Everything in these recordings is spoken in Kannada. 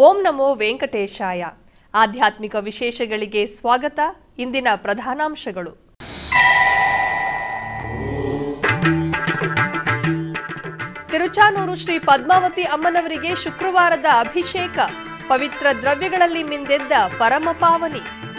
ಓಂ ನಮೋ ವೆಂಕಟೇಶಾಯ ಆಧ್ಯಾತ್ಮಿಕ ವಿಶೇಷಗಳಿಗೆ ಸ್ವಾಗತ ಇಂದಿನ ಪ್ರಧಾನಾಂಶಗಳು ತಿರುಚಾನೂರು ಶ್ರೀ ಪದ್ಮಾವತಿ ಅಮ್ಮನವರಿಗೆ ಶುಕ್ರವಾರದ ಅಭಿಷೇಕ ಪವಿತ್ರ ದ್ರವ್ಯಗಳಲ್ಲಿ ಮಿಂದೆದ್ದ ಪರಮ ಪಾವನಿ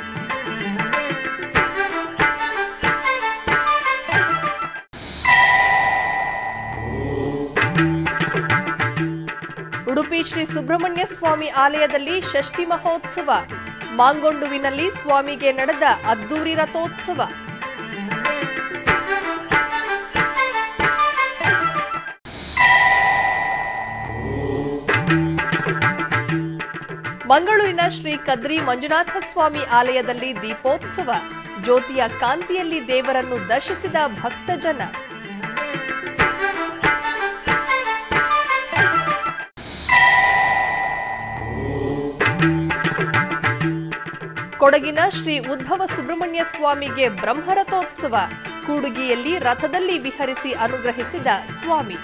ಉಡುಪಿ ಶ್ರೀ ಸುಬ್ರಹ್ಮಣ್ಯ ಸ್ವಾಮಿ ಆಲಯದಲ್ಲಿ ಷಷ್ಠಿ ಮಹೋತ್ಸವ ಮಾಂಗೊಂಡುವಿನಲ್ಲಿ ಸ್ವಾಮಿಗೆ ನಡೆದ ಅದ್ದೂರಿ ರಥೋತ್ಸವ ಮಂಗಳೂರಿನ ಶ್ರೀ ಕದ್ರಿ ಮಂಜುನಾಥ ಸ್ವಾಮಿ ಆಲಯದಲ್ಲಿ ದೀಪೋತ್ಸವ ಜ್ಯೋತಿಯ ಕಾಂತಿಯಲ್ಲಿ ದೇವರನ್ನು ದರ್ಶಿಸಿದ ಭಕ್ತಜನ ಕೊಡಗಿನ ಶ್ರೀ ಉದ್ಭವ ಸುಬ್ರಹ್ಮಣ್ಯ ಸ್ವಾಮಿಗೆ ಬ್ರಹ್ಮರಥೋತ್ಸವ ಕೂಡುಗಿಯಲ್ಲಿ ರಥದಲ್ಲಿ ವಿಹರಿಸಿ ಅನುಗ್ರಹಿಸಿದ ಸ್ವಾಮಿ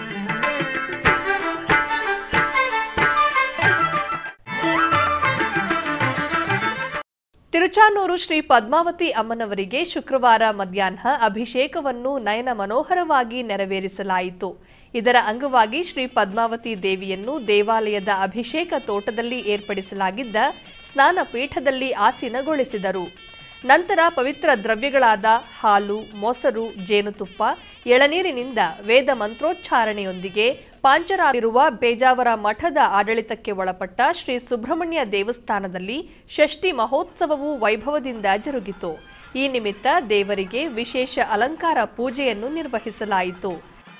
ತಿರುಚಾನೂರು ಶ್ರೀ ಪದ್ಮಾವತಿ ಅಮ್ಮನವರಿಗೆ ಶುಕ್ರವಾರ ಮಧ್ಯಾಹ್ನ ಅಭಿಷೇಕವನ್ನು ನಯನ ಮನೋಹರವಾಗಿ ನೆರವೇರಿಸಲಾಯಿತು ಇದರ ಅಂಗವಾಗಿ ಶ್ರೀ ಪದ್ಮಾವತಿ ದೇವಿಯನ್ನು ದೇವಾಲಯದ ಅಭಿಷೇಕ ತೋಟದಲ್ಲಿ ಏರ್ಪಡಿಸಲಾಗಿದ್ದ ಸ್ನಾನ ಪೀಠದಲ್ಲಿ ಆಸೀನಗೊಳಿಸಿದರು ನಂತರ ಪವಿತ್ರ ದ್ರವ್ಯಗಳಾದ ಹಾಲು ಮೊಸರು ಜೇನುತುಪ್ಪ ಎಳನೀರಿನಿಂದ ವೇದ ಮಂತ್ರೋಚ್ಚಾರಣೆಯೊಂದಿಗೆ ಪಾಂಚರಾಗಿರುವ ಬೇಜಾವರ ಮಠದ ಆಡಳಿತಕ್ಕೆ ಒಳಪಟ್ಟ ಶ್ರೀ ಸುಬ್ರಹ್ಮಣ್ಯ ದೇವಸ್ಥಾನದಲ್ಲಿ ಷಷ್ಠಿ ಮಹೋತ್ಸವವು ವೈಭವದಿಂದ ಜರುಗಿತು ಈ ನಿಮಿತ್ತ ದೇವರಿಗೆ ವಿಶೇಷ ಅಲಂಕಾರ ಪೂಜೆಯನ್ನು ನಿರ್ವಹಿಸಲಾಯಿತು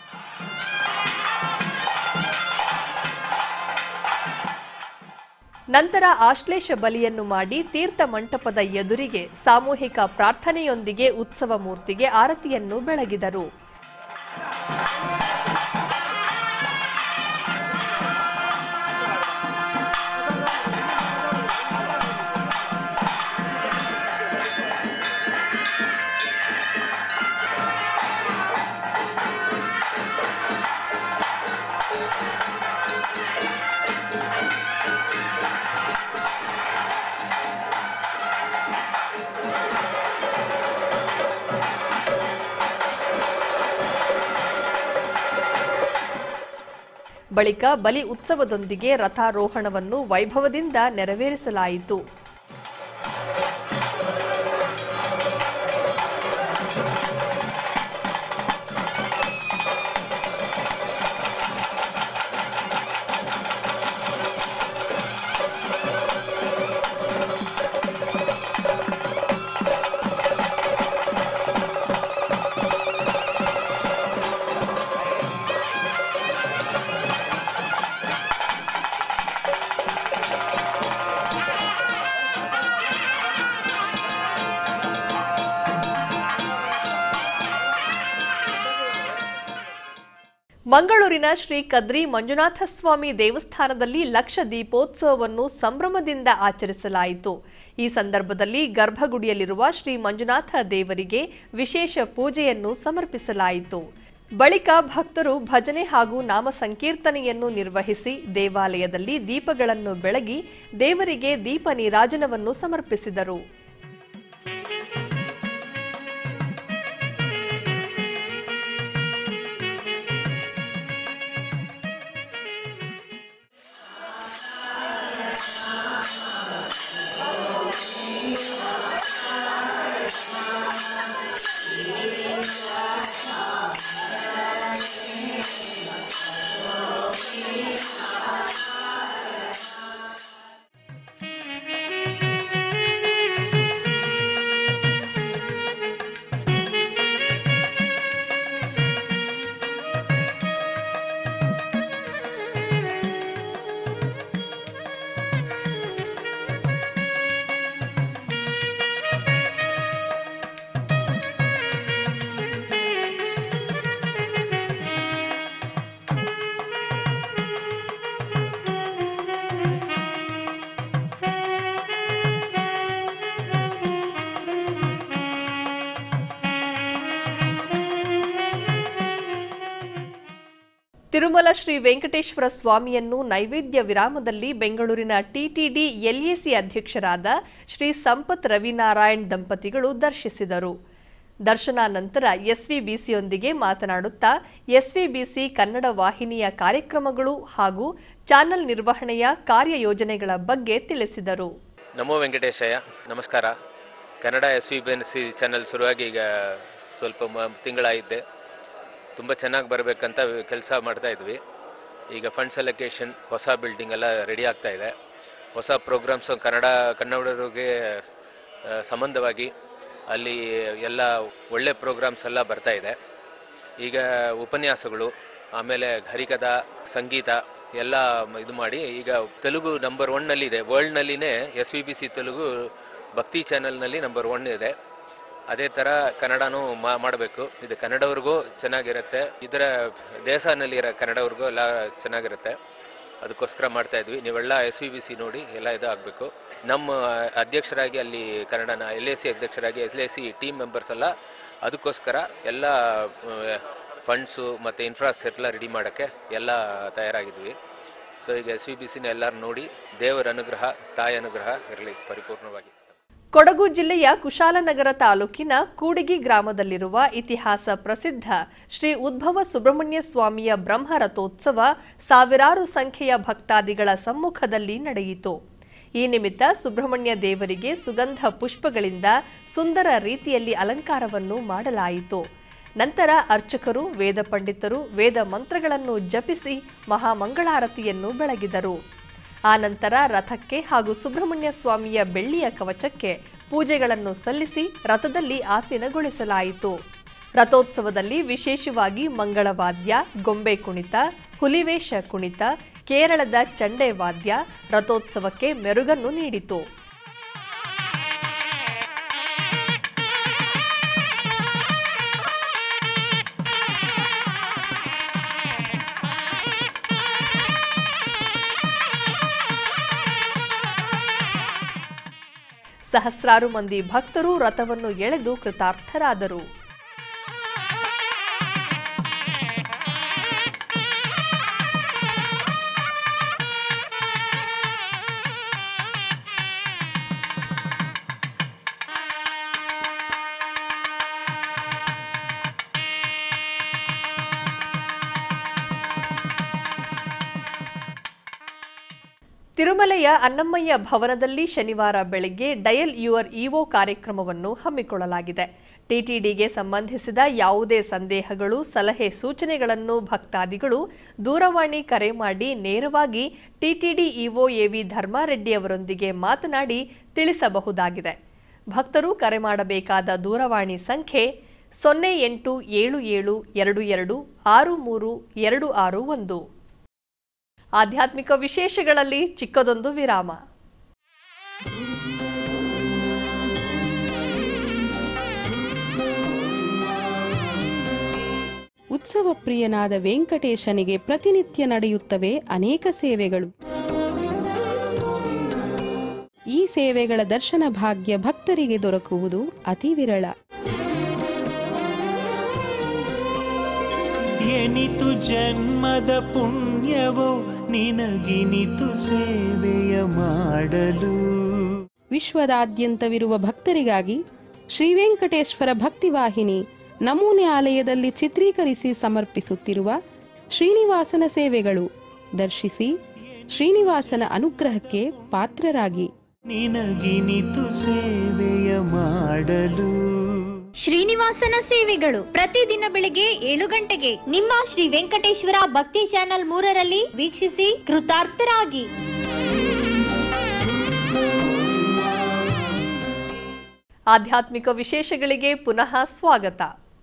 ನಂತರ ಆಶ್ಲೇಷ ಬಲಿಯನ್ನು ಮಾಡಿ ತೀರ್ಥ ಮಂಟಪದ ಎದುರಿಗೆ ಸಾಮೂಹಿಕ ಪ್ರಾರ್ಥನೆಯೊಂದಿಗೆ ಉತ್ಸವ ಮೂರ್ತಿಗೆ ಆರತಿಯನ್ನು ಬೆಳಗಿದರು ಬಳಿಕ ಬಲಿ ಉತ್ಸವದೊಂದಿಗೆ ರಥಾರೋಹಣವನ್ನು ವೈಭವದಿಂದ ನೆರವೇರಿಸಲಾಯಿತು ಮಂಗಳೂರಿನ ಶ್ರೀ ಕದ್ರಿ ಮಂಜುನಾಥ ಸ್ವಾಮಿ ದೇವಸ್ಥಾನದಲ್ಲಿ ಲಕ್ಷ ದೀಪೋತ್ಸವವನ್ನು ಸಂಭ್ರಮದಿಂದ ಆಚರಿಸಲಾಯಿತು ಈ ಸಂದರ್ಭದಲ್ಲಿ ಗರ್ಭಗುಡಿಯಲ್ಲಿರುವ ಶ್ರೀ ಮಂಜುನಾಥ ದೇವರಿಗೆ ವಿಶೇಷ ಪೂಜೆಯನ್ನು ಸಮರ್ಪಿಸಲಾಯಿತು ಬಳಿಕ ಭಕ್ತರು ಭಜನೆ ಹಾಗೂ ನಾಮ ಸಂಕೀರ್ತನೆಯನ್ನು ನಿರ್ವಹಿಸಿ ದೇವಾಲಯದಲ್ಲಿ ದೀಪಗಳನ್ನು ಬೆಳಗಿ ದೇವರಿಗೆ ದೀಪ ನೀರಾಜನವನ್ನು ಸಮರ್ಪಿಸಿದರು ತಿರುಮಲ ಶ್ರೀ ವೆಂಕಟೇಶ್ವರ ಸ್ವಾಮಿಯನ್ನು ನೈವೇದ್ಯ ವಿರಾಮದಲ್ಲಿ ಬೆಂಗಳೂರಿನ ಟಿಟಿಡಿ ಎಲ್ಎಸಿ ಅಧ್ಯಕ್ಷರಾದ ಶ್ರೀ ಸಂಪತ್ ರವಿನಾರಾಯಣ್ ದಂಪತಿಗಳು ದರ್ಶಿಸಿದರು ದರ್ಶನ ನಂತರ ಎಸ್ವಿಬಿಸಿಯೊಂದಿಗೆ ಮಾತನಾಡುತ್ತಾ ಎಸ್ವಿಬಿಸಿ ಕನ್ನಡ ವಾಹಿನಿಯ ಕಾರ್ಯಕ್ರಮಗಳು ಹಾಗೂ ಚಾನೆಲ್ ನಿರ್ವಹಣೆಯ ಕಾರ್ಯಯೋಜನೆಗಳ ಬಗ್ಗೆ ತಿಳಿಸಿದರು ನಮೋ ವೆಂಕಟೇಶಯ್ಯ ನಮಸ್ಕಾರ Kannada S V B N C channel ಶುರುವಾಗಿ ಈಗ ಸ್ವಲ್ಪ ಮ ತಿಂಗಳಾಯಿದ್ದೆ ತುಂಬ ಚೆನ್ನಾಗಿ ಬರಬೇಕಂತ ಕೆಲಸ ಮಾಡ್ತಾ ಇದ್ವಿ ಈಗ ಫಂಡ್ಸ್ ಅಲೊಕೇಶನ್ ಹೊಸ ಬಿಲ್ಡಿಂಗ್ ಎಲ್ಲ ರೆಡಿ ಆಗ್ತಾ ಇದೆ ಹೊಸ ಪ್ರೋಗ್ರಾಮ್ಸ್ ಕನ್ನಡ ಕನ್ನಡರಿಗೆ ಆ, ಸಂಬಂಧವಾಗಿ ಅಲ್ಲಿ ಎಲ್ಲ ಒಳ್ಳೆ ಪ್ರೋಗ್ರಾಮ್ಸ್ ಎಲ್ಲ ಬರ್ತಾ ಇದೆ ಈಗ ಉಪನ್ಯಾಸಗಳು ಆಮೇಲೆ ಹರಿಕಥಾ ಸಂಗೀತ ಎಲ್ಲ ಮ- ಇದು ಮಾಡಿ ಈಗ ತೆಲುಗು ನಂಬರ್ ಒನ್ನಲ್ಲಿದೆ ವರ್ಲ್ಡ್ನಲ್ಲಿನೇ S V B C Telugu ಭಕ್ತಿ ಚಾನೆಲ್ನಲ್ಲಿ ನಂಬರ್ ಒನ್ ಇದೆ ಅದೇ ಥರ ಕನ್ನಡನೂ ಮಾ ಮಾಡಬೇಕು ಇದು ಕನ್ನಡವ್ರಿಗೂ ಚೆನ್ನಾಗಿರುತ್ತೆ ಇದರ ದೇಶನಲ್ಲಿರೋ ಕನ್ನಡವ್ರಿಗೂ ಎಲ್ಲ ಚೆನ್ನಾಗಿರುತ್ತೆ ಅದಕ್ಕೋಸ್ಕರ ಮಾಡ್ತಾ ಇದ್ವಿ ನೀವೆಲ್ಲ ಎಸ್ ವಿ ಬಿ ಸಿ ನೋಡಿ ಎಲ್ಲ ಇದು ಆಗಬೇಕು ನಮ್ಮ ಅಧ್ಯಕ್ಷರಾಗಿ ಅಲ್ಲಿ ಕನ್ನಡನ ಎಲ್ ಎ ಸಿ ಅಧ್ಯಕ್ಷರಾಗಿ L A C team members ಎಲ್ಲ ಅದಕ್ಕೋಸ್ಕರ ಎಲ್ಲ ಫಂಡ್ಸು ಮತ್ತು ಇನ್ಫ್ರಾಸ್ ಎಲ್ಲ ರೆಡಿ ಮಾಡೋಕ್ಕೆ ಎಲ್ಲ ತಯಾರಾಗಿದ್ವಿ ಸೊ ಈಗ ಎಸ್ ವಿ ಬಿ ಸಿನ ಎಲ್ಲರೂ ನೋಡಿ ದೇವರ ಅನುಗ್ರಹ ತಾಯಿ ಅನುಗ್ರಹ ಇರಲಿ ಪರಿಪೂರ್ಣವಾಗಿ ಕೊಡಗು ಜಿಲ್ಲೆಯ ಕುಶಾಲನಗರ ತಾಲೂಕಿನ ಕೂಡಿಗಿ ಗ್ರಾಮದಲ್ಲಿರುವ ಇತಿಹಾಸ ಪ್ರಸಿದ್ಧ ಶ್ರೀ ಉದ್ಭವ ಸುಬ್ರಹ್ಮಣ್ಯ ಸ್ವಾಮಿಯ ಬ್ರಹ್ಮ ರಥೋತ್ಸವ ಸಾವಿರಾರು ಸಂಖ್ಯೆಯ ಭಕ್ತಾದಿಗಳ ಸಮ್ಮುಖದಲ್ಲಿ ನಡೆಯಿತು ಈ ನಿಮಿತ್ತ ಸುಬ್ರಹ್ಮಣ್ಯ ದೇವರಿಗೆ ಸುಗಂಧ ಪುಷ್ಪಗಳಿಂದ ಸುಂದರ ರೀತಿಯಲ್ಲಿ ಅಲಂಕಾರವನ್ನು ಮಾಡಲಾಯಿತು ನಂತರ ಅರ್ಚಕರು ವೇದ ಪಂಡಿತರು ವೇದ ಮಂತ್ರಗಳನ್ನು ಜಪಿಸಿ ಮಹಾಮಂಗಳಾರತಿಯನ್ನು ಬೆಳಗಿದರು ಆನಂತರ ರಥಕ್ಕೆ ಹಾಗೂ ಸುಬ್ರಹ್ಮಣ್ಯ ಸ್ವಾಮಿಯ ಬೆಳ್ಳಿಯ ಕವಚಕ್ಕೆ ಪೂಜೆಗಳನ್ನು ಸಲ್ಲಿಸಿ ರಥದಲ್ಲಿ ಆಸೀನಗೊಳಿಸಲಾಯಿತು ರಥೋತ್ಸವದಲ್ಲಿ ವಿಶೇಷವಾಗಿ ಮಂಗಳವಾದ್ಯ ಗೊಂಬೆ ಕುಣಿತ ಹುಲಿವೇಷ ಕುಣಿತ ಕೇರಳದ ಚಂಡೆ ವಾದ್ಯ ರಥೋತ್ಸವಕ್ಕೆ ಮೆರುಗನ್ನು ನೀಡಿತು ಸಹಸ್ರಾರು ಮಂದಿ ಭಕ್ತರು ರಥವನ್ನು ಎಳೆದು ಕೃತಾರ್ಥರಾದರು ತಿರುಮಲೆಯ ಅನ್ನಮಯ್ಯ ಭವನದಲ್ಲಿ ಶನಿವಾರ ಬೆಳಗ್ಗೆ ಡಯಲ್ ಯುವರ್ ಇಒ ಕಾರ್ಯಕ್ರಮವನ್ನು ಹಮ್ಮಿಕೊಳ್ಳಲಾಗಿದೆ ಟಿಟಿಡಿಗೆ ಸಂಬಂಧಿಸಿದ ಯಾವುದೇ ಸಂದೇಹಗಳು ಸಲಹೆ ಸೂಚನೆಗಳನ್ನು ಭಕ್ತಾದಿಗಳು ದೂರವಾಣಿ ಕರೆ ಮಾಡಿ ನೇರವಾಗಿ ಟಿಟಿಡಿ ಇಒ ಎವಿ ಧರ್ಮಾರೆಡ್ಡಿ ಅವರೊಂದಿಗೆ ಮಾತನಾಡಿ ತಿಳಿಸಬಹುದಾಗಿದೆ ಭಕ್ತರು ಕರೆ ಮಾಡಬೇಕಾದ ದೂರವಾಣಿ ಸಂಖ್ಯೆ ಸೊನ್ನೆ ಎಂಟು ಏಳು ಏಳು ಎರಡು ಎರಡು ಆರು ಮೂರು ಎರಡು ಆರು ಒಂದು ಆಧ್ಯಾತ್ಮಿಕ ವಿಶೇಷಗಳಲ್ಲಿ ಚಿಕ್ಕದೊಂದು ವಿರಾಮ ಉತ್ಸವ ಪ್ರಿಯನಾದ ವೆಂಕಟೇಶನಿಗೆ ಪ್ರತಿನಿತ್ಯ ನಡೆಯುತ್ತವೆ ಅನೇಕ ಸೇವೆಗಳು ಈ ಸೇವೆಗಳ ದರ್ಶನ ಭಾಗ್ಯ ಭಕ್ತರಿಗೆ ದೊರಕುವುದು ಅತಿ ವಿರಳ ಎನಿತು ಜನ್ಮದ ಪುಣ್ಯವೋ ನಿನಗಿನಿತು ಸೇವೆಯ ಮಾಡಲು ವಿಶ್ವದಾದ್ಯಂತವಿರುವ ಭಕ್ತರಿಗಾಗಿ ಶ್ರೀ ವೆಂಕಟೇಶ್ವರ ಭಕ್ತಿವಾಹಿನಿ ನಮೂನೆ ಆಲಯದಲ್ಲಿ ಚಿತ್ರೀಕರಿಸಿ ಸಮರ್ಪಿಸುತ್ತಿರುವ ಶ್ರೀನಿವಾಸನ ಸೇವೆಗಳು ದರ್ಶಿಸಿ ಶ್ರೀನಿವಾಸನ ಅನುಗ್ರಹಕ್ಕೆ ಪಾತ್ರರಾಗಿ ನಿನಗಿನಿತು ಸೇವೆಯ ಮಾಡಲು ಶ್ರೀನಿವಾಸನ ಸೇವೆಗಳು ಪ್ರತಿದಿನ ಬೆಳಿಗ್ಗೆ ಏಳು ಗಂಟೆಗೆ ನಿಮ್ಮ ಶ್ರೀ ವೆಂಕಟೇಶ್ವರ ಭಕ್ತಿ ಚಾನೆಲ್ ಮೂರರಲ್ಲಿ ವೀಕ್ಷಿಸಿ ಕೃತಾರ್ಥರಾಗಿ ಆಧ್ಯಾತ್ಮಿಕ ವಿಶೇಷಗಳಿಗೆ ಪುನಃ ಸ್ವಾಗತ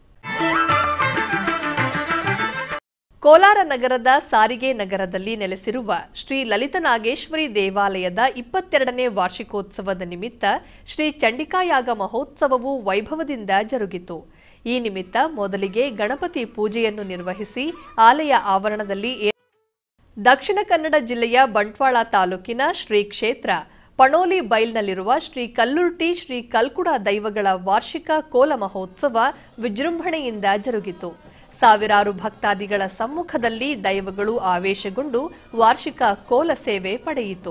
ಕೋಲಾರ ನಗರದ ಸಾರಿಗೆ ನಗರದಲ್ಲಿ ನೆಲೆಸಿರುವ ಶ್ರೀ ಲಲಿತನಾಗೇಶ್ವರಿ ದೇವಾಲಯದ ಇಪ್ಪತ್ತೆರಡನೇ ವಾರ್ಷಿಕೋತ್ಸವದ ನಿಮಿತ್ತ ಶ್ರೀ ಚಂಡಿಕಾಯಾಗ ಮಹೋತ್ಸವವು ವೈಭವದಿಂದ ಜರುಗಿತು ಈ ನಿಮಿತ್ತ ಮೊದಲಿಗೆ ಗಣಪತಿ ಪೂಜೆಯನ್ನು ನಿರ್ವಹಿಸಿ ಆಲಯ ಆವರಣದಲ್ಲಿ ಏ- ದಕ್ಷಿಣ ಕನ್ನಡ ಜಿಲ್ಲೆಯ ಬಂಟ್ವಾಳ ತಾಲೂಕಿನ ಶ್ರೀ ಕ್ಷೇತ್ರ ಪಣೋಲಿ ಬೈಲ್ನಲ್ಲಿರುವ ಶ್ರೀ ಕಲ್ಲುರ್ಟಿ ಶ್ರೀ ಕಲ್ಕುಡ ದೈವಗಳ ವಾರ್ಷಿಕ ಕೋಲ ಮಹೋತ್ಸವ ವಿಜೃಂಭಣೆಯಿಂದ ಜರುಗಿತು ಸಾವಿರಾರು ಭಕ್ತಾದಿಗಳ ಸಮ್ಮುಖದಲ್ಲಿ ದೈವಗಳು ಆವೇಶಗೊಂಡು ವಾರ್ಷಿಕ ಕೋಲ ಸೇವೆ ಪಡೆಯಿತು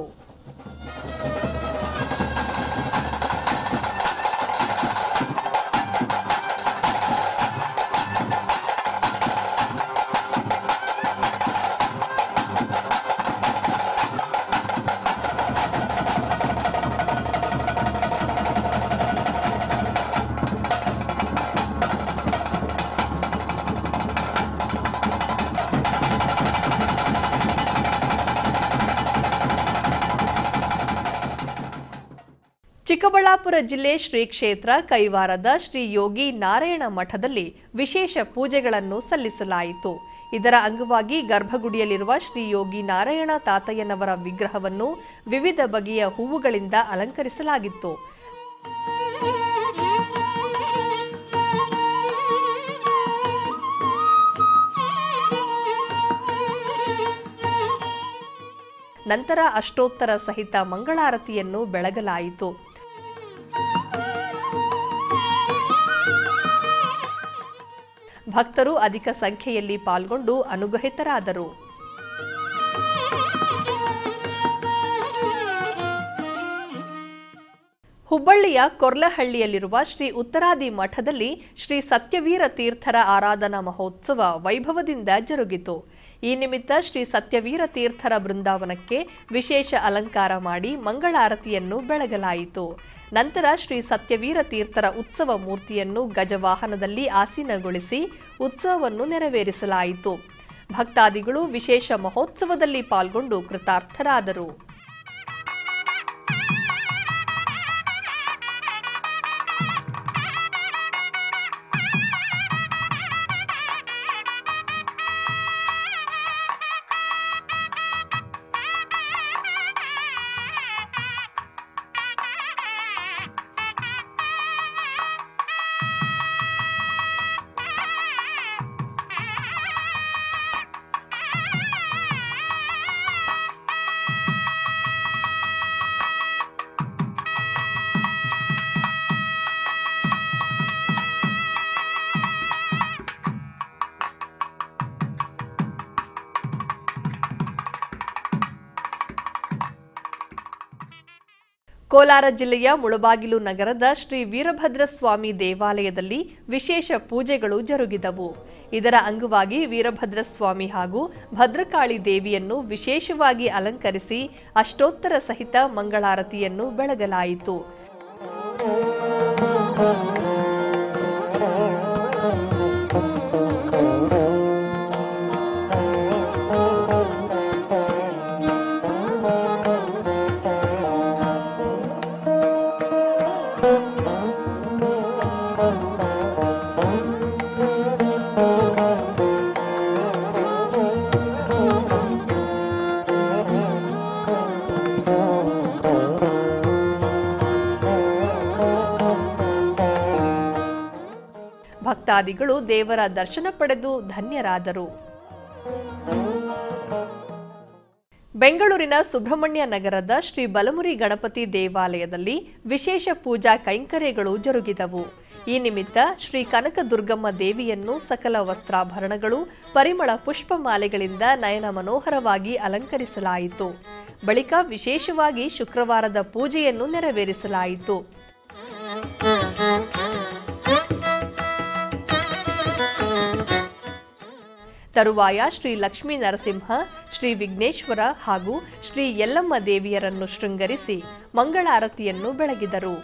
ಚಿಕ್ಕಬಳ್ಳಾಪುರ ಜಿಲ್ಲೆ ಶ್ರೀ ಕ್ಷೇತ್ರ ಕೈವಾರದ ಶ್ರೀ ಯೋಗಿ ನಾರಾಯಣ ಮಠದಲ್ಲಿ ವಿಶೇಷ ಪೂಜೆಗಳನ್ನು ಸಲ್ಲಿಸಲಾಯಿತು ಇದರ ಅಂಗವಾಗಿ ಗರ್ಭಗುಡಿಯಲ್ಲಿರುವ ಶ್ರೀ ಯೋಗಿ ನಾರಾಯಣ ತಾತಯ್ಯನವರ ವಿಗ್ರಹವನ್ನು ವಿವಿಧ ಬಗೆಯ ಹೂವುಗಳಿಂದ ಅಲಂಕರಿಸಲಾಗಿತ್ತು ನಂತರ ಅಷ್ಟೋತ್ತರ ಸಹಿತ ಮಂಗಳಾರತಿಯನ್ನು ಬೆಳಗಲಾಯಿತು ಭಕ್ತರು ಅಧಿಕ ಸಂಖ್ಯೆಯಲ್ಲಿ ಪಾಲ್ಗೊಂಡು ಅನುಗ್ರಹಿತರಾದರು ಹುಬ್ಬಳ್ಳಿಯ ಕೊರ್ಲಹಳ್ಳಿಯಲ್ಲಿರುವ ಶ್ರೀ ಉತ್ತರಾದಿ ಮಠದಲ್ಲಿ ಶ್ರೀ ಸತ್ಯವೀರ ತೀರ್ಥರ ಆರಾಧನಾ ಮಹೋತ್ಸವ ವೈಭವದಿಂದ ಜರುಗಿತು ಈ ನಿಮಿತ್ತ ಶ್ರೀ ಸತ್ಯವೀರ ತೀರ್ಥರ ಬೃಂದಾವನಕ್ಕೆ ವಿಶೇಷ ಅಲಂಕಾರ ಮಾಡಿ ಮಂಗಳಾರತಿಯನ್ನು ಬೆಳಗಲಾಯಿತು ನಂತರ ಶ್ರೀ ಸತ್ಯವೀರ ತೀರ್ಥರ ಉತ್ಸವ ಮೂರ್ತಿಯನ್ನು ಗಜವಾಹನದಲ್ಲಿ ಆಸೀನಗೊಳಿಸಿ ಉತ್ಸವವನ್ನು ನೆರವೇರಿಸಲಾಯಿತು ಭಕ್ತಾದಿಗಳು ವಿಶೇಷ ಮಹೋತ್ಸವದಲ್ಲಿ ಪಾಲ್ಗೊಂಡು ಕೃತಾರ್ಥರಾದರು ಕೋಲಾರ ಜಿಲ್ಲೆಯ ಮುಳಬಾಗಿಲು ನಗರದ ಶ್ರೀ ವೀರಭದ್ರ ಸ್ವಾಮಿ ದೇವಾಲಯದಲ್ಲಿ ವಿಶೇಷ ಪೂಜೆಗಳು ಜರುಗಿದವು ಇದರ ಅಂಗವಾಗಿ ವೀರಭದ್ರ ಸ್ವಾಮಿ ಹಾಗೂ ಭದ್ರಕಾಳಿ ದೇವಿಯನ್ನು ವಿಶೇಷವಾಗಿ ಅಲಂಕರಿಸಿ ಅಷ್ಟೋತ್ತರ ಸಹಿತ ಮಂಗಳಾರತಿಯನ್ನು ಬೆಳಗಲಾಯಿತು ಭಕ್ತಾದಿಗಳು ದೇವರ ದರ್ಶನ ಪಡೆದು ಧನ್ಯರಾದರು ಬೆಂಗಳೂರಿನ ಸುಬ್ರಹ್ಮಣ್ಯ ನಗರದ ಶ್ರೀ ಬಲಮುರಿ ಗಣಪತಿ ದೇವಾಲಯದಲ್ಲಿ ವಿಶೇಷ ಪೂಜಾ ಕೈಂಕರ್ಯಗಳು ಜರುಗಿದವು ಈ ನಿಮಿತ್ತ ಶ್ರೀ ಕನಕದುರ್ಗಮ್ಮ ದೇವಿಯನ್ನು ಸಕಲ ವಸ್ತ್ರಾಭರಣಗಳು ಪರಿಮಳ ಪುಷ್ಪಮಾಲೆಗಳಿಂದ ನಯನ ಮನೋಹರವಾಗಿ ಅಲಂಕರಿಸಲಾಯಿತು ಬಳಿಕ ವಿಶೇಷವಾಗಿ ಶುಕ್ರವಾರದ ಪೂಜೆಯನ್ನು ನೆರವೇರಿಸಲಾಯಿತು ತರುವಾಯ ಶ್ರೀ ಲಕ್ಷ್ಮೀ ನರಸಿಂಹ ಶ್ರೀ ವಿಘ್ನೇಶ್ವರ ಹಾಗೂ ಶ್ರೀ ಯಲ್ಲಮ್ಮ ದೇವಿಯರನ್ನು ಶೃಂಗರಿಸಿ ಮಂಗಳಾರತಿಯನ್ನು ಬೆಳಗಿದರು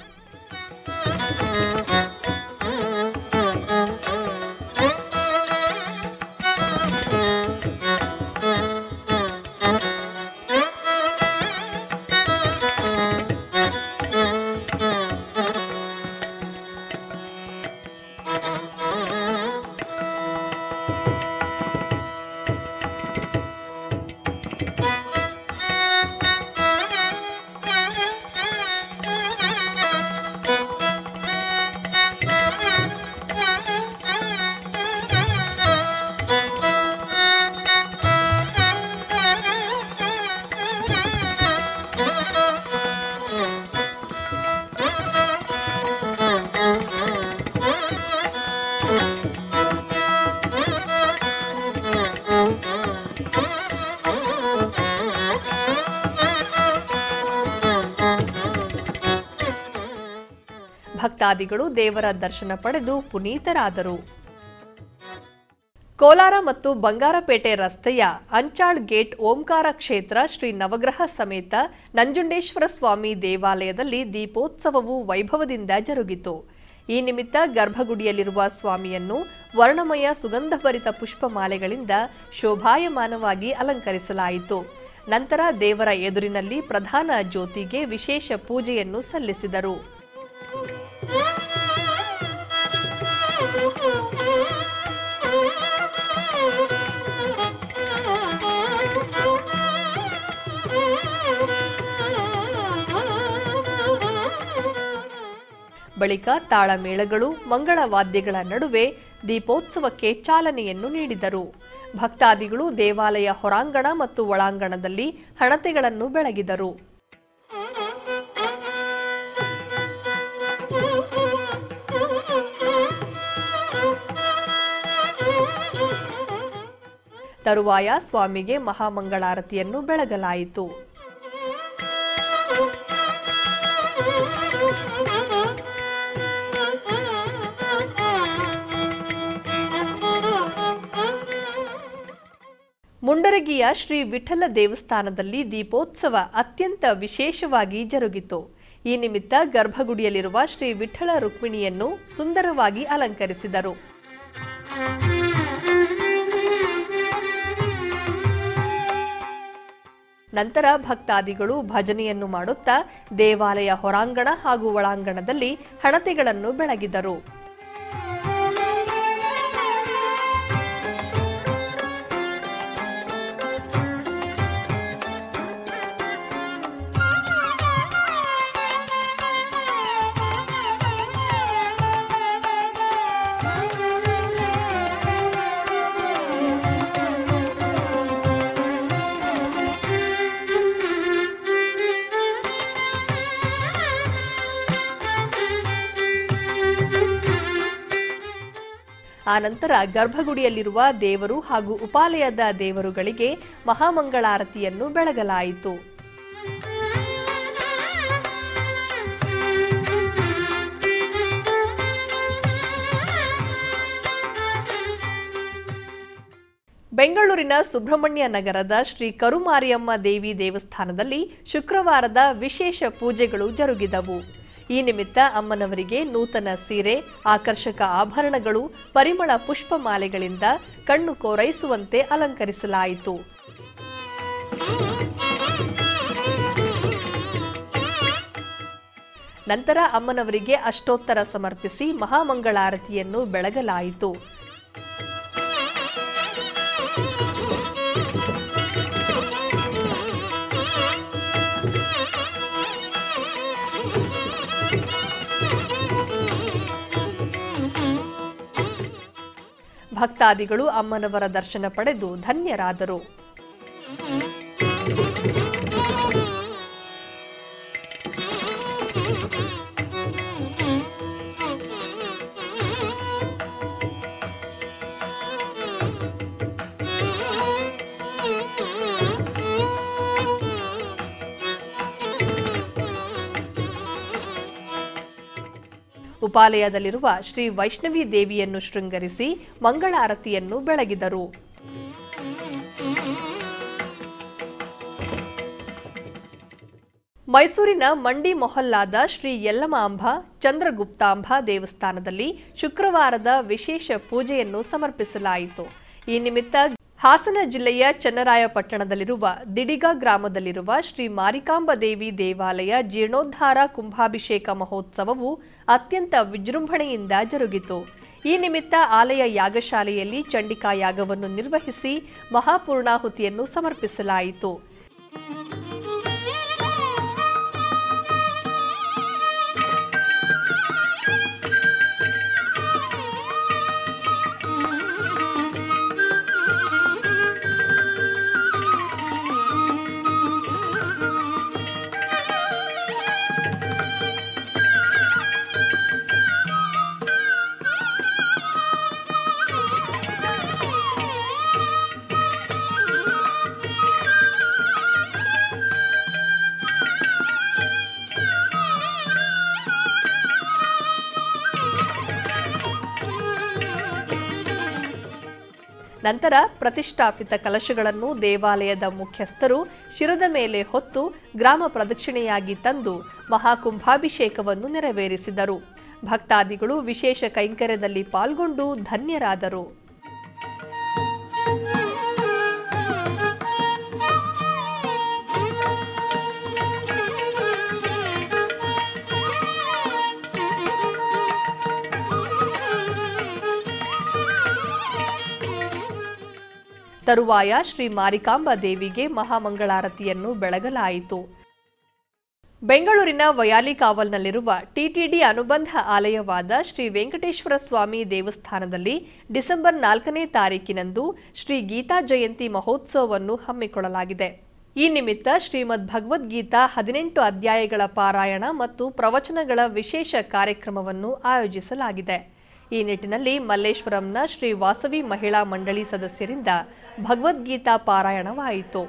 ಭಕ್ತಾದಿಗಳು ದೇವರ ದರ್ಶನ ಪಡೆದು ಪುನೀತರಾದರು ಕೋಲಾರ ಮತ್ತು ಬಂಗಾರಪೇಟೆ ರಸ್ತೆಯ ಅಂಚಾಳ್ ಗೇಟ್ ಓಂಕಾರ ಕ್ಷೇತ್ರ ಶ್ರೀ ನವಗ್ರಹ ಸಮೇತ ನಂಜುಂಡೇಶ್ವರ ಸ್ವಾಮಿ ದೇವಾಲಯದಲ್ಲಿ ದೀಪೋತ್ಸವವು ವೈಭವದಿಂದ ಜರುಗಿತು ಈ ನಿಮಿತ್ತ ಗರ್ಭಗುಡಿಯಲ್ಲಿರುವ ಸ್ವಾಮಿಯನ್ನು ವರ್ಣಮಯ ಸುಗಂಧಭರಿತ ಪುಷ್ಪಮಾಲೆಗಳಿಂದ ಶೋಭಾಯಮಾನವಾಗಿ ಅಲಂಕರಿಸಲಾಯಿತು ನಂತರ ದೇವರ ಎದುರಿನಲ್ಲಿ ಪ್ರಧಾನ ಜ್ಯೋತಿಗೆ ವಿಶೇಷ ಪೂಜೆಯನ್ನು ಸಲ್ಲಿಸಿದರು ಬಳಿಕ ತಾಳಮೇಳಗಳು ಮಂಗಳ ವಾದ್ಯಗಳ ನಡುವೆ ದೀಪೋತ್ಸವಕ್ಕೆ ಚಾಲನೆಯನ್ನು ನೀಡಿದರು ಭಕ್ತಾದಿಗಳು ದೇವಾಲಯ ಹೊರಾಂಗಣ ಮತ್ತು ಒಳಾಂಗಣದಲ್ಲಿ ಹಣತೆಗಳನ್ನು ಬೆಳಗಿದರು ತರುವಾಯ ಸ್ವಾಮಿಗೆ ಮಹಾಮಂಗಳಾರತಿಯನ್ನು ಬೆಳಗಲಾಯಿತು ಮುಂಡರಗಿಯ ಶ್ರೀ ವಿಠಲ ದೇವಸ್ಥಾನದಲ್ಲಿ ದೀಪೋತ್ಸವ ಅತ್ಯಂತ ವಿಶೇಷವಾಗಿ ಜರುಗಿತು ಈ ನಿಮಿತ್ತ ಗರ್ಭಗುಡಿಯಲ್ಲಿರುವ ಶ್ರೀ ವಿಠಲ ರುಕ್ಮಿಣಿಯನ್ನು ಸುಂದರವಾಗಿ ಅಲಂಕರಿಸಿದರು ನಂತರ ಭಕ್ತಾದಿಗಳು ಭಜನೆಯನ್ನು ಮಾಡುತ್ತಾ ದೇವಾಲಯ ಹೊರಾಂಗಣ ಹಾಗೂ ಒಳಾಂಗಣದಲ್ಲಿ ಹಣತೆಗಳನ್ನು ಬೆಳಗಿದರು ಆನಂತರ ಗರ್ಭಗುಡಿಯಲ್ಲಿರುವ ದೇವರು ಹಾಗೂ ಉಪಾಲಯದ ದೇವರುಗಳಿಗೆ ಮಹಾಮಂಗಳಾರತಿಯನ್ನು ಬೆಳಗಲಾಯಿತು ಬೆಂಗಳೂರಿನ ಸುಬ್ರಹ್ಮಣ್ಯ ನಗರದ ಶ್ರೀ ಕರುಮಾರಿಯಮ್ಮ ದೇವಿ ದೇವಸ್ಥಾನದಲ್ಲಿ ಶುಕ್ರವಾರದ ವಿಶೇಷ ಪೂಜೆಗಳು ಜರುಗಿದವು ಈ ನಿಮಿತ್ತ ಅಮ್ಮನವರಿಗೆ ನೂತನ ಸೀರೆ ಆಕರ್ಷಕ ಆಭರಣಗಳು ಪರಿಮಳ ಪುಷ್ಪಮಾಲೆಗಳಿಂದ ಕಣ್ಣು ಕೋರೈಸುವಂತೆ ಅಲಂಕರಿಸಲಾಯಿತು ನಂತರ ಅಮ್ಮನವರಿಗೆ ಅಷ್ಟೋತ್ತರ ಸಮರ್ಪಿಸಿ ಮಹಾಮಂಗಳಾರತಿಯನ್ನು ಬೆಳಗಲಾಯಿತು ಭಕ್ತಾದಿಗಳು ಅಮ್ಮನವರ ದರ್ಶನ ಪಡೆದು ಧನ್ಯರಾದರು ಉಪಾಲಯದಲ್ಲಿರುವ ಶ್ರೀ ವೈಷ್ಣವಿ ದೇವಿಯನ್ನು ಶೃಂಗರಿಸಿ ಮಂಗಳಾರತಿಯನ್ನು ಬೆಳಗಿದರು ಮೈಸೂರಿನ ಮಂಡಿ ಮೊಹಲ್ಲಾದ ಶ್ರೀ ಯಲ್ಲಮಾಂಬ ಚಂದ್ರಗುಪ್ತಾಂಬ ದೇವಸ್ಥಾನದಲ್ಲಿ ಶುಕ್ರವಾರದ ವಿಶೇಷ ಪೂಜೆಯನ್ನು ಸಮರ್ಪಿಸಲಾಯಿತು ಈ ನಿಮಿತ್ತ ಹಾಸನ ಜಿಲ್ಲೆಯ ಚನ್ನರಾಯಪಟ್ಟಣದಲ್ಲಿರುವ ದಿಡಿಗ ಗ್ರಾಮದಲ್ಲಿರುವ ಶ್ರೀ ಮಾರಿಕಾಂಬ ದೇವಿ ದೇವಾಲಯ ಜೀರ್ಣೋದ್ಧಾರ ಕುಂಭಾಭಿಷೇಕ ಮಹೋತ್ಸವವು ಅತ್ಯಂತ ವಿಜೃಂಭಣೆಯಿಂದ ಜರುಗಿತು ಈ ನಿಮಿತ್ತ ಆಲಯ ಯಾಗಶಾಲೆಯಲ್ಲಿ ಚಂಡಿಕಾ ಯಾಗವನ್ನು ನಿರ್ವಹಿಸಿ ಮಹಾಪೂರ್ಣಾಹುತಿಯನ್ನು ಸಮರ್ಪಿಸಲಾಯಿತು ನಂತರ ಪ್ರತಿಷ್ಠಾಪಿತ ಕಲಶಗಳನ್ನು ದೇವಾಲಯದ ಮುಖ್ಯಸ್ಥರು ಶಿರದ ಮೇಲೆ ಹೊತ್ತು ಗ್ರಾಮ ಪ್ರದಕ್ಷಿಣೆಯಾಗಿ ತಂದು ಮಹಾಕುಂಭಾಭಿಷೇಕವನ್ನು ನೆರವೇರಿಸಿದರು ಭಕ್ತಾದಿಗಳು ವಿಶೇಷ ಕೈಂಕರ್ಯದಲ್ಲಿ ಪಾಲ್ಗೊಂಡು ಧನ್ಯರಾದರು ತರುವಾಯ ಶ್ರೀ ಮಾರಿಕಾಂಬ ದೇವಿಗೆ ಮಹಾಮಂಗಳಾರತಿಯನ್ನು ಬೆಳಗಲಾಯಿತು ಬೆಂಗಳೂರಿನ ವಯಾಲಿಕಾವಲ್ನಲ್ಲಿರುವ ಟಿಟಿಡಿ ಅನುಬಂಧ ಆಲಯವಾದ ಶ್ರೀ ವೆಂಕಟೇಶ್ವರ ಸ್ವಾಮಿ ದೇವಸ್ಥಾನದಲ್ಲಿ ಡಿಸೆಂಬರ್ ನಾಲ್ಕನೇ ತಾರೀಕಿನಂದು ಶ್ರೀ ಗೀತಾ ಜಯಂತಿ ಮಹೋತ್ಸವವನ್ನು ಹಮ್ಮಿಕೊಳ್ಳಲಾಗಿದೆ ಈ ನಿಮಿತ್ತ ಶ್ರೀಮದ್ ಭಗವದ್ಗೀತಾ ಹದಿನೆಂಟು ಅಧ್ಯಾಯಗಳ ಪಾರಾಯಣ ಮತ್ತು ಪ್ರವಚನಗಳ ವಿಶೇಷ ಕಾರ್ಯಕ್ರಮವನ್ನು ಆಯೋಜಿಸಲಾಗಿದೆ ಈ ನಿಟ್ಟಿನಲ್ಲಿ ಮಲ್ಲೇಶ್ವರಂನ ಶ್ರೀ ವಾಸವಿ ಮಹಿಳಾ ಮಂಡಳಿ ಸದಸ್ಯರಿಂದ ಭಗವದ್ಗೀತಾ ಪಾರಾಯಣವಾಯಿತು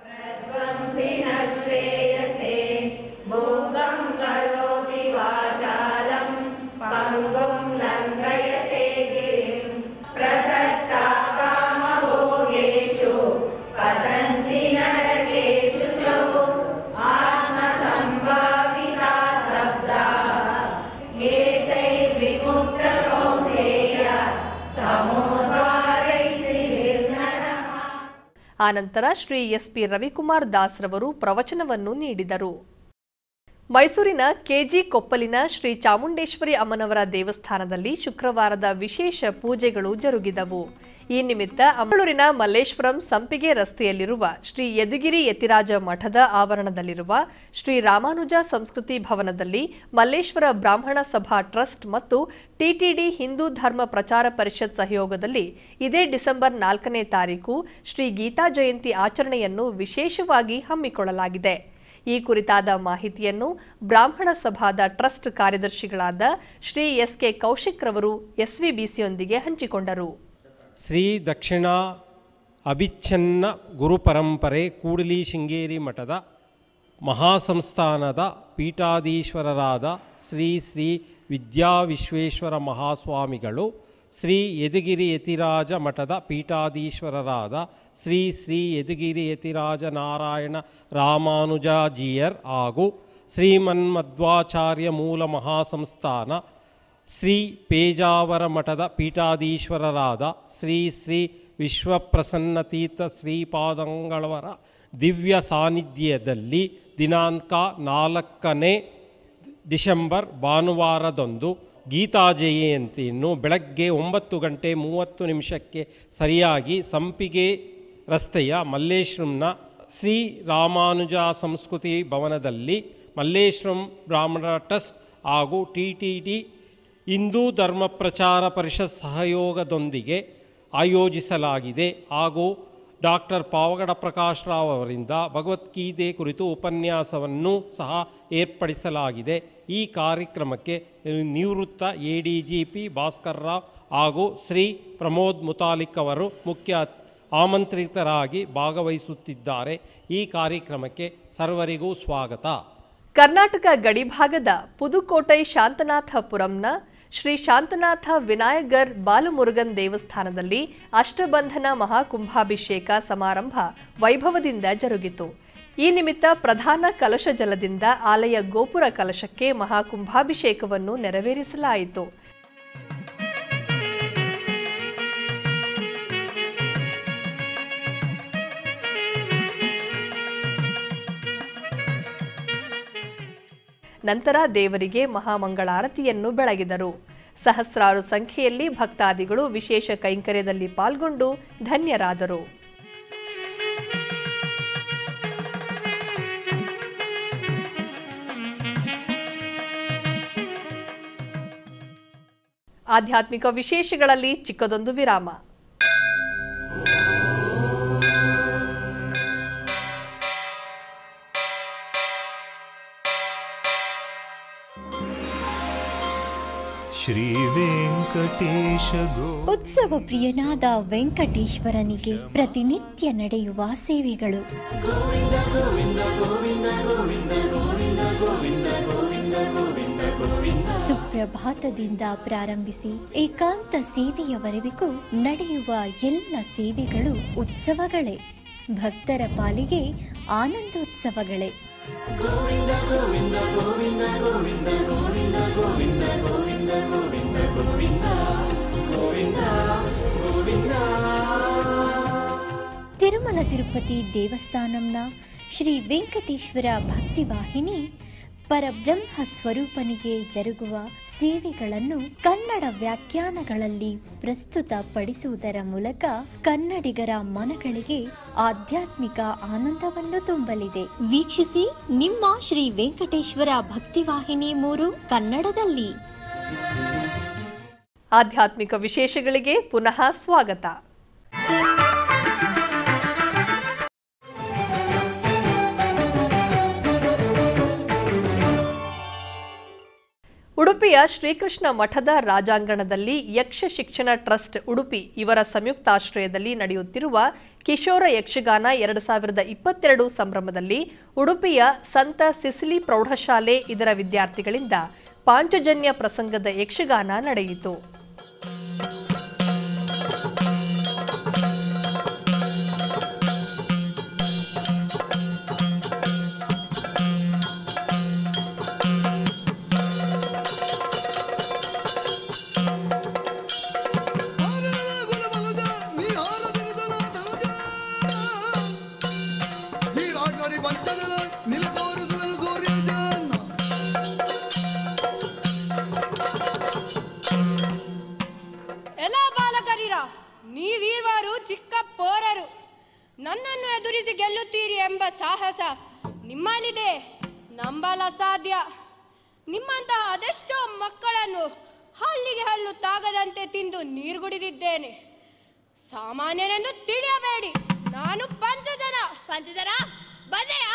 ಆನಂತರ ಶ್ರೀ ಎಸ್ ಪಿ ರವಿಕುಮಾರ್ ದಾಸ್ ರವರು ಪ್ರವಚನವನ್ನು ನೀಡಿದರು ಮೈಸೂರಿನ ಕೆಜಿ ಕೊಪ್ಪಲಿನ ಶ್ರೀ ಚಾಮುಂಡೇಶ್ವರಿ ಅಮ್ಮನವರ ದೇವಸ್ಥಾನದಲ್ಲಿ ಶುಕ್ರವಾರದ ವಿಶೇಷ ಪೂಜೆಗಳು ಜರುಗಿದವು ಈ ನಿಮಿತ್ತ ಮಂಗಳೂರಿನ ಮಲ್ಲೇಶ್ವರಂ ಸಂಪಿಗೆ ರಸ್ತೆಯಲ್ಲಿರುವ ಶ್ರೀ ಯದುಗಿರಿ ಯತಿರಾಜ ಮಠದ ಆವರಣದಲ್ಲಿರುವ ಶ್ರೀ ರಾಮಾನುಜ ಸಂಸ್ಕೃತಿ ಭವನದಲ್ಲಿ ಮಲ್ಲೇಶ್ವರ ಬ್ರಾಹ್ಮಣ ಸಭಾ ಟ್ರಸ್ಟ್ ಮತ್ತು ಟಿಟಿಡಿ ಹಿಂದೂ ಧರ್ಮ ಪ್ರಚಾರ ಪರಿಷತ್ ಸಹಯೋಗದಲ್ಲಿ ಇದೇ ಡಿಸೆಂಬರ್ ನಾಲ್ಕನೇ ತಾರೀಕು ಶ್ರೀ ಗೀತಾ ಜಯಂತಿ ಆಚರಣೆಯನ್ನು ವಿಶೇಷವಾಗಿ ಹಮ್ಮಿಕೊಳ್ಳಲಾಗಿದೆ ಈ ಕುರಿತಾದ ಮಾಹಿತಿಯನ್ನು ಬ್ರಾಹ್ಮಣ ಸಭಾದ ಟ್ರಸ್ಟ್ ಕಾರ್ಯದರ್ಶಿಗಳಾದ ಶ್ರೀ ಎಸ್ ಕೆ ಕೌಶಿಕ್ ರವರು ಎಸ್ವಿಬಿಸಿಯೊಂದಿಗೆ ಹಂಚಿಕೊಂಡರು ಶ್ರೀ ದಕ್ಷಿಣ ಅಭಿಚ್ಛನ್ನ ಗುರುಪರಂಪರೆ ಕೂಡಲಿ ಶೃಂಗೇರಿ ಮಠದ ಮಹಾಸಂಸ್ಥಾನದ ಪೀಠಾಧೀಶ್ವರರಾದ ಶ್ರೀ ಶ್ರೀ ವಿದ್ಯಾವಿಶ್ವೇಶ್ವರ ಮಹಾಸ್ವಾಮಿಗಳು ಶ್ರೀ ಯದುಗಿರಿ ಯತಿರಾಜ ಮಠದ ಪೀಠಾಧೀಶ್ವರರಾದ ಶ್ರೀ ಶ್ರೀ ಯದುಗಿರಿ ಯತಿರಾಜ ನಾರಾಯಣ ರಾಮಾನುಜಾಜಿಯರ್ ಹಾಗೂ ಶ್ರೀಮನ್ಮಧ್ವಾಚಾರ್ಯ ಮೂಲ ಮಹಾಸಂಸ್ಥಾನ ಶ್ರೀ ಪೇಜಾವರ ಮಠದ ಪೀಠಾಧೀಶ್ವರರಾದ ಶ್ರೀ ಶ್ರೀ ವಿಶ್ವಪ್ರಸನ್ನತೀರ್ಥ ಶ್ರೀಪಾದಂಗಳವರ ದಿವ್ಯ ಸಾನ್ನಿಧ್ಯದಲ್ಲಿ ದಿನಾಂಕ ನಾಲ್ಕನೇ ಡಿಸೆಂಬರ್ ಭಾನುವಾರದಂದು ಗೀತಾ ಜಯಂತಿಯನ್ನು ಬೆಳಗ್ಗೆ ಒಂಬತ್ತು ಗಂಟೆ ಮೂವತ್ತು ನಿಮಿಷಕ್ಕೆ ಸರಿಯಾಗಿ ಸಂಪಿಗೆ ರಸ್ತೆಯ ಮಲ್ಲೇಶ್ವರಂನ ಶ್ರೀ ರಾಮಾನುಜ ಸಂಸ್ಕೃತಿ ಭವನದಲ್ಲಿ ಮಲ್ಲೇಶ್ವರಂ ಬ್ರಾಹ್ಮಣ ಟ್ರಸ್ಟ್ ಹಾಗೂ ಟಿ ಟಿ ಡಿ ಹಿಂದೂ ಧರ್ಮ ಪ್ರಚಾರ ಪರಿಷತ್ ಸಹಯೋಗದೊಂದಿಗೆ ಆಯೋಜಿಸಲಾಗಿದೆ ಹಾಗೂ ಡಾಕ್ಟರ್ ಪಾವಗಡ ಪ್ರಕಾಶ್ ರಾವ್ ಅವರಿಂದ ಭಗವದ್ಗೀತೆ ಕುರಿತು ಉಪನ್ಯಾಸವನ್ನು ಸಹ ಏರ್ಪಡಿಸಲಾಗಿದೆ ಈ ಕಾರ್ಯಕ್ರಮಕ್ಕೆ ನಿವೃತ್ತ A D G P Bhaskar Rao ಹಾಗೂ ಶ್ರೀ ಪ್ರಮೋದ್ ಮುತಾಲಿಕ್ ಅವರು ಮುಖ್ಯ ಆಮಂತ್ರಿತರಾಗಿ ಭಾಗವಹಿಸುತ್ತಿದ್ದಾರೆ ಈ ಕಾರ್ಯಕ್ರಮಕ್ಕೆ ಸರ್ವರಿಗೂ ಸ್ವಾಗತ ಕರ್ನಾಟಕ ಗಡಿಭಾಗದ ಪುದುಕೋಟೈ ಶಾಂತನಾಥಪುರಂನ ಶ್ರೀ ಶಾಂತನಾಥ ವಿನಾಯಗರ್ ಬಾಲಮುರುಗನ್ ದೇವಸ್ಥಾನದಲ್ಲಿ ಅಷ್ಟಬಂಧನ ಮಹಾಕುಂಭಾಭಿಷೇಕ ಸಮಾರಂಭ ವೈಭವದಿಂದ ಜರುಗಿತು ಈ ನಿಮಿತ್ತ ಪ್ರಧಾನ ಕಲಶ ಜಲದಿಂದ ಆಲಯ ಗೋಪುರ ಕಲಶಕ್ಕೆ ಮಹಾಕುಂಭಾಭಿಷೇಕವನ್ನು ನೆರವೇರಿಸಲಾಯಿತು ನಂತರ ದೇವರಿಗೆ ಮಹಾಮಂಗಳಾರತಿಯನ್ನು ಬೆಳಗಿದರು ಸಹಸ್ರಾರು ಸಂಖ್ಯೆಯಲ್ಲಿ ಭಕ್ತಾದಿಗಳು ವಿಶೇಷ ಕೈಂಕರ್ಯದಲ್ಲಿ ಪಾಲ್ಗೊಂಡು ಧನ್ಯರಾದರು ಆಧ್ಯಾತ್ಮಿಕ ವಿಶೇಷಗಳಲ್ಲಿ ಚಿಕ್ಕದೊಂದು ವಿರಾಮ ಶ್ರೀವೆಂಕಟೇಶ ಗೋ ಉತ್ಸವ ಪ್ರಿಯನಾದ ವೆಂಕಟೇಶ್ವರನಿಗೆ ಪ್ರತಿನಿತ್ಯ ನಡೆಯುವ ಸೇವೆಗಳು ಸುಪ್ರಭಾತದಿಂದ ಪ್ರಾರಂಭಿಸಿ ಏಕಾಂತ ಸೇವೆಯವರೆವಿಗೂ ನಡೆಯುವ ಎಲ್ಲ ಸೇವೆಗಳು ಉತ್ಸವಗಳೇ ಭಕ್ತರ ಪಾಲಿಗೆ ಆನಂದೋತ್ಸವಗಳೇ ತಿರುಮಲ ತಿರುಪತಿ ದೇವಸ್ಥಾನಂನ ಶ್ರೀ ವೆಂಕಟೇಶ್ವರ ಭಕ್ತಿವಾಹಿನಿ ಪರಬ್ರಹ್ಮ ಸ್ವರೂಪನಿಗೆ ಜರುಗುವ ಸೇವೆಗಳನ್ನು ಕನ್ನಡ ವ್ಯಾಖ್ಯಾನಗಳಲ್ಲಿ ಪ್ರಸ್ತುತಪಡಿಸುವುದರ ಮೂಲಕ ಕನ್ನಡಿಗರ ಮನಗಳಿಗೆ ಆಧ್ಯಾತ್ಮಿಕ ಆನಂದವನ್ನು ತುಂಬಲಿದೆ ವೀಕ್ಷಿಸಿ ನಿಮ್ಮ ಶ್ರೀ ವೆಂಕಟೇಶ್ವರ ಭಕ್ತಿವಾಹಿನಿ ಮೂರು ಕನ್ನಡದಲ್ಲಿ ಆಧ್ಯಾತ್ಮಿಕ ವಿಶೇಷಗಳಿಗೆ ಪುನಃ ಸ್ವಾಗತ ಉಡುಪಿಯ ಶ್ರೀಕೃಷ್ಣ ಮಠದ ರಾಜಾಂಗಣದಲ್ಲಿ ಯಕ್ಷ ಶಿಕ್ಷಣ ಟ್ರಸ್ಟ್ ಉಡುಪಿ ಇವರ ಸಂಯುಕ್ತಾಶ್ರಯದಲ್ಲಿ ನಡೆಯುತ್ತಿರುವ ಕಿಶೋರ ಯಕ್ಷಗಾನ ಎರಡು ಸಾವಿರದ ಇಪ್ಪತ್ತೆರಡು ಸಂಭ್ರಮದಲ್ಲಿ ಉಡುಪಿಯ ಸಂತ ಸಿಸಿಲಿ ಪ್ರೌಢಶಾಲೆ ಇದರ ವಿದ್ಯಾರ್ಥಿಗಳಿಂದ ಪಾಂಚಜನ್ಯ ಪ್ರಸಂಗದ ಯಕ್ಷಗಾನ ನಡೆಯಿತು ಎಲ್ಲ ಬಾಲಕರಿರ ನೀವೀರ್ವರು ಚಿಕ್ಕ ಪೋರರು ನನ್ನನ್ನು ಎದುರಿಸಿ ಗೆಲ್ಲುತ್ತೀರಿ ಎಂಬ ಸಾಹಸ ನಿಮ್ಮಲ್ಲಿದೆ ನಂಬಲ ಸಾಧ್ಯ ನಿಮ್ಮಂತಹ ಅದೆಷ್ಟೋ ಮಕ್ಕಳನ್ನು ಹಲ್ಲಿಗೆ ಹಲ್ಲು ತಾಗದಂತೆ ತಿಂದು ನೀರ್ಗುಡಿದಿದ್ದೇನೆ ಸಾಮಾನ್ಯನೆಂದು ತಿಳಿಯಬೇಡಿ ನಾನು ಪಂಚಜನ ಪಂಚಜನ ಬಂದೆಯಾ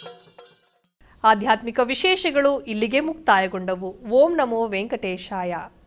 ಆಧ್ಯಾತ್ಮಿಕ ವಿಶೇಷಗಳು ಇಲ್ಲಿಗೆ ಮುಕ್ತಾಯಗೊಂಡವು ಓಂ ನಮೋ ವೆಂಕಟೇಶಾಯ